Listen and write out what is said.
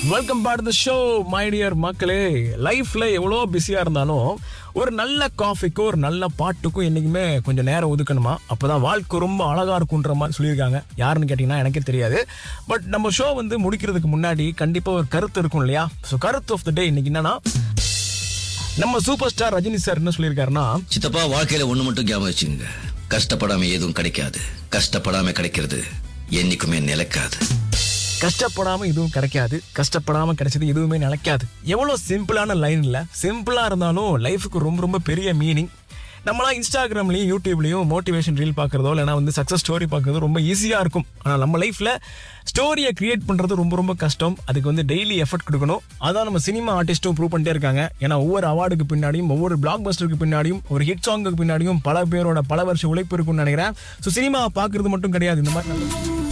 welcome back to show my dear மக்களே லைஃப்ல எவ்வளோ பிஸியா இருந்தாலும் ஒரு நல்ல காஃபிக்கும் ஒரு நல்ல பாட்டுக்கும் என்னைக்குமே கொஞ்சம் நேரம் ஒதுக்கணுமா அப்பதான் வாழ்க்கை ரொம்ப அழகா இருக்குன்ற மாதிரி சொல்லியிருக்காங்க யாருன்னு கேட்டீங்கன்னா எனக்கே தெரியாது பட் நம்ம ஷோ வந்து முடிக்கிறதுக்கு முன்னாடி கண்டிப்பா ஒரு கருத்து இருக்கும் இல்லையா ஸோ கருத்து ஆஃப் த டே இன்னைக்கு என்னன்னா நம்ம சூப்பர் ஸ்டார் ரஜினி சார் என்ன சொல்லியிருக்காருன்னா சித்தப்பா வாழ்க்கையில ஒண்ணு மட்டும் ஞாபகம் வச்சுங்க கஷ்டப்படாம எதுவும் கிடைக்காது கஷ்டப்படாம கிடைக்கிறது என்னைக்குமே நிலைக்காது கஷ்டப்படாம எதுவும் கிடைக்காது கஷ்டப்படாம கிடைச்சது எதுவுமே நிலைக்காது எவ்வளவு சிம்பிளான லைன் இல்ல சிம்பிளா இருந்தாலும் லைஃபுக்கு ரொம்ப ரொம்ப பெரிய மீனிங் நம்மளாம் இன்ஸ்டாகிராம்லயும் யூடியூப்லயும் மோட்டிவேஷன் ரீல் பார்க்கறதோ இல்லைனா வந்து சக்ஸஸ் ஸ்டோரி பார்க்கறதோ ரொம்ப ஈஸியா இருக்கும் ஆனால் நம்ம லைஃப்ல ஸ்டோரியை கிரியேட் பண்றது ரொம்ப ரொம்ப கஷ்டம் அதுக்கு வந்து டெய்லி எஃபர்ட் கொடுக்கணும் அதான் நம்ம சினிமா ஆர்டிஸ்ட்டும் ப்ரூவ் பண்ணிட்டே இருக்காங்க ஏன்னா ஒவ்வொரு அவார்டுக்கு பின்னாடியும் ஒவ்வொரு பிளாக் பஸ்டருக்கு பின்னாடியும் ஒரு ஹிட் சாங்குக்கு பின்னாடியும் பல பேரோட பல வருஷ உழைப்பு இருக்கும்னு நினைக்கிறேன் ஸோ சினிமா பார்க்கறது மட்டும் கிடையாது இந்த மாதிரி நல்ல